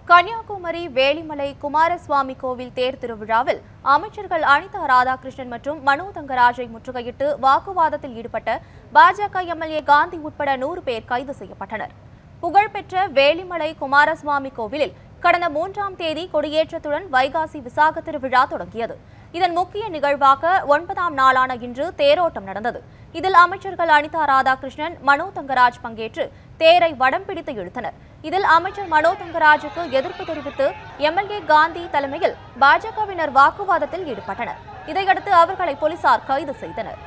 கன்னியாகுமரி வேலிமலை குமாரசுவாமி கோவில் தேர் திருவிழாவில் அமைச்சர்கள் அனிதா ராதாகிருஷ்ணன் மற்றும் மனோ தங்கராஜை முற்றுகையிட்டு வாக்குவாதத்தில் ஈடுபட்ட பாஜக எம்எல்ஏ காந்தி உட்பட நூறு பேர் கைது செய்யப்பட்டனர் புகழ்பெற்ற வேலிமலை குமாரசுவாமி கோவிலில் கடந்த மூன்றாம் தேதி கொடியேற்றத்துடன் வைகாசி விசாக திருவிழா தொடங்கியது இதன் முக்கிய நிகழ்வாக ஒன்பதாம் நாளான இன்று தேரோட்டம் நடந்தது இதில் அமைச்சர்கள் அனிதா ராதாகிருஷ்ணன் மனோ தங்கராஜ் பங்கேற்று தேரை வடம் பிடித்து இழுத்தனர் இதில் அமைச்சர் மனோ தங்கராஜுக்கு எதிர்ப்பு தெரிவித்து எம்எல்ஏ காந்தி தலைமையில் பாஜகவினர் வாக்குவாதத்தில் ஈடுபட்டனர் இதையடுத்து அவர்களை போலீசார் கைது செய்தனர்